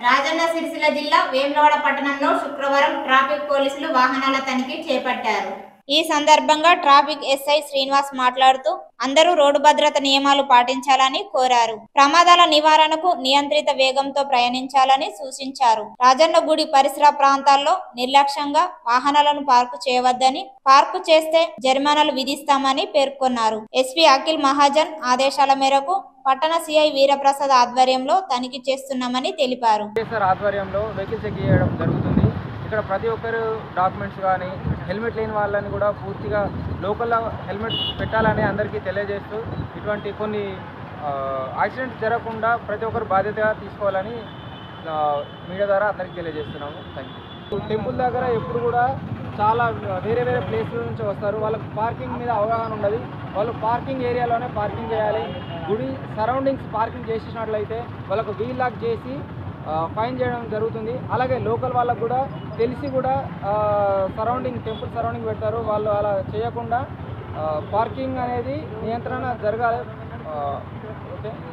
రాజన్న సిరిసిల్ల జిల్లా వేములవాడ పట్టణంలో శుక్రవారం ట్రాఫిక్ పోలీసులు వాహనాల తనిఖీ చేపట్టారు ఈ సందర్భంగా ట్రాఫిక్ ఎస్ఐ శ్రీనివాస్ మాట్లాడుతూ అందరూ రోడ్డు భద్రత నియమాలు పాటించాలని కోరారు ప్రమాదాల నివారణకు నియంత్రిత వేగంతో ప్రయాణించాలని సూచించారు రాజన్న గుడి పరిసర ప్రాంతాల్లో నిర్లక్ష్యంగా వాహనాలను పార్కు చేయవద్దని పార్కు చేస్తే జరిమానాలు విధిస్తామని పేర్కొన్నారు ఎస్పీ అఖిల్ మహాజన్ ఆదేశాల మేరకు పట్టణ సిఐ వీరప్రసాద్ ఆధ్వర్యంలో తనిఖీ చేస్తున్నామని తెలిపారు కేసీఆర్ ఆధ్వర్యంలో వెహికల్ చెక్ చేయడం జరుగుతుంది ఇక్కడ ప్రతి ఒక్కరు డాక్యుమెంట్స్ కానీ హెల్మెట్ లేని వాళ్ళని కూడా పూర్తిగా లోకల్లో హెల్మెట్ పెట్టాలని అందరికీ తెలియజేస్తూ ఇటువంటి కొన్ని యాక్సిడెంట్స్ జరగకుండా ప్రతి ఒక్కరు బాధ్యతగా తీసుకోవాలని ఆ, మీడియా ద్వారా అందరికీ తెలియజేస్తున్నాము థ్యాంక్ యూ టెంపుల్ దగ్గర ఎప్పుడు కూడా చాలా వేరే వేరే ప్లేస్ల నుంచి వస్తారు వాళ్ళకి పార్కింగ్ మీద అవగాహన ఉండదు వాళ్ళు పార్కింగ్ ఏరియాలోనే పార్కింగ్ చేయాలి గుడి సరౌండింగ్స్ పార్కింగ్ చేసేసినట్లయితే వాళ్ళకు వీల్ లాక్ చేసి ఆ, ఫైన్ చేయడం జరుగుతుంది అలాగే లోకల్ వాళ్ళకు కూడా తెలిసి కూడా సరౌండింగ్ టెంపుల్ సరౌండింగ్ పెడతారు వాళ్ళు అలా చేయకుండా ఆ, పార్కింగ్ అనేది నియంత్రణ జరగాలి ఆ, ఓకే